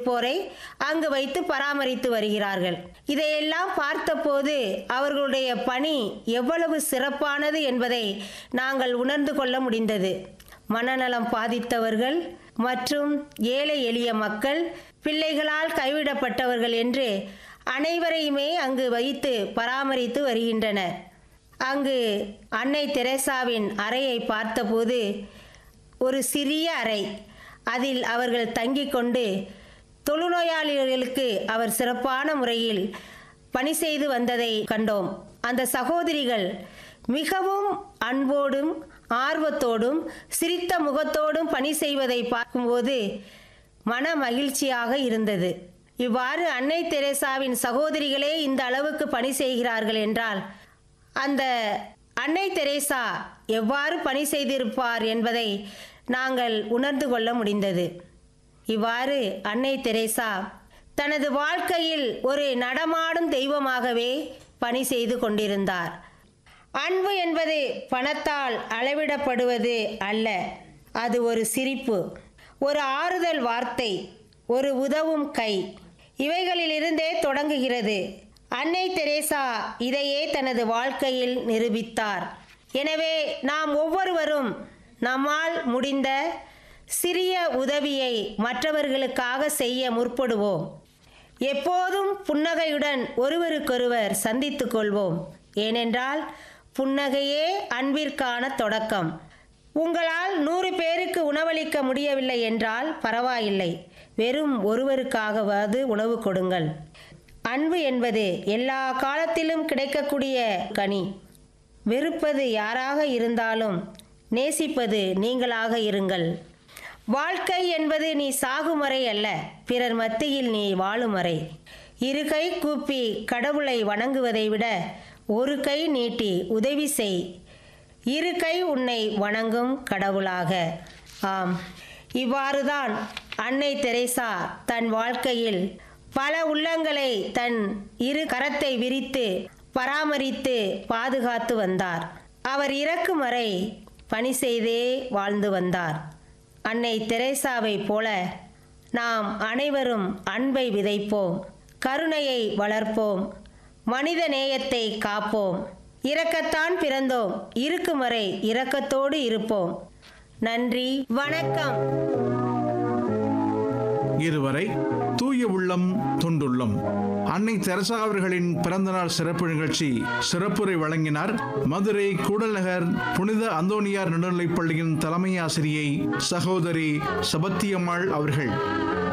இருப்போரை அங்கு வைத்து பராமரித்து வருகிறார்கள் இதையெல்லாம் பார்த்தபோது அவர்களுடைய பணி எவ்வளவு சிறப்பானது என்பதை நாங்கள் உணர்ந்து கொள்ள முடிந்தது மனநலம் பாதித்தவர்கள் மற்றும் ஏழை எளிய மக்கள் பிள்ளைகளால் கைவிடப்பட்டவர்கள் என்று அனைவரையுமே அங்கு வைத்து பராமரித்து வருகின்றனர் அங்கு அன்னை தெரேசாவின் அறையை பார்த்தபோது ஒரு சிறிய அறை அதில் அவர்கள் தங்கிக் கொண்டு தொழுநோயாளிகளுக்கு அவர் சிறப்பான முறையில் பணி செய்து வந்ததை கண்டோம் அந்த சகோதரிகள் மிகவும் அன்போடும் ஆர்வத்தோடும் சிரித்த முகத்தோடும் பணி செய்வதை பார்க்கும்போது மன மகிழ்ச்சியாக இருந்தது இவ்வாறு அன்னை தெரேசாவின் சகோதரிகளே இந்த அளவுக்கு பணி செய்கிறார்கள் என்றால் அந்த அன்னை தெரேசா எவ்வாறு பணி செய்திருப்பார் என்பதை நாங்கள் உணர்ந்து கொள்ள முடிந்தது இவ்வாறு அன்னை தெரேசா தனது வாழ்க்கையில் ஒரு நடமாடும் தெய்வமாகவே பணி செய்து கொண்டிருந்தார் அன்பு என்பது பணத்தால் அளவிடப்படுவது அல்ல அது ஒரு சிரிப்பு ஒரு ஆறுதல் வார்த்தை ஒரு உதவும் கை இவைகளிலிருந்தே தொடங்குகிறது அன்னை தெரேசா இதையே தனது வாழ்க்கையில் நிரூபித்தார் எனவே நாம் ஒவ்வொருவரும் நம்மால் முடிந்த சிறிய உதவியை மற்றவர்களுக்காக செய்ய முற்படுவோம் எப்போதும் புன்னகையுடன் ஒருவருக்கொருவர் சந்தித்துக் கொள்வோம் ஏனென்றால் புன்னகையே அன்பிற்கான தொடக்கம் உங்களால் நூறு பேருக்கு உணவளிக்க முடியவில்லை என்றால் பரவாயில்லை வெறும் ஒருவருக்காகவாவது உணவு கொடுங்கள் அன்பு என்பது எல்லா காலத்திலும் கிடைக்கக்கூடிய கனி வெறுப்பது யாராக இருந்தாலும் நேசிப்பது நீங்களாக இருங்கள் வாழ்க்கை என்பது நீ சாகும் வரை அல்ல பிறர் மத்தியில் நீ வாழும் வரை இரு கை கூப்பி கடவுளை வணங்குவதை விட ஒரு கை நீட்டி உதவி செய் இரு கை உன்னை வணங்கும் கடவுளாக ஆம் இவ்வாறுதான் அன்னை தெரேசா தன் வாழ்க்கையில் பல உள்ளங்களை தன் இரு கரத்தை விரித்து பராமரித்து பாதுகாத்து வந்தார் அவர் இறக்கும் வரை பணி செய்தே வாழ்ந்து வந்தார் அன்னை தெரேசாவை போல நாம் அனைவரும் அன்பை விதைப்போம் கருணையை வளர்ப்போம் மனித நேயத்தை காப்போம் இரக்கத்தான் பிறந்தோம் இருக்கும் வரை இரக்கத்தோடு இருப்போம் நன்றி வணக்கம் இதுவரை தூய உள்ளம் தொண்டுள்ளம் அன்னை தெரசா அவர்களின் பிறந்தநாள் சிறப்பு நிகழ்ச்சி சிறப்புரை வழங்கினார் மதுரை கூடல்நகர் புனித அந்தோனியார் நடுநிலைப் பள்ளியின் தலைமை ஆசிரியை சகோதரி சபத்தியம்மாள் அவர்கள்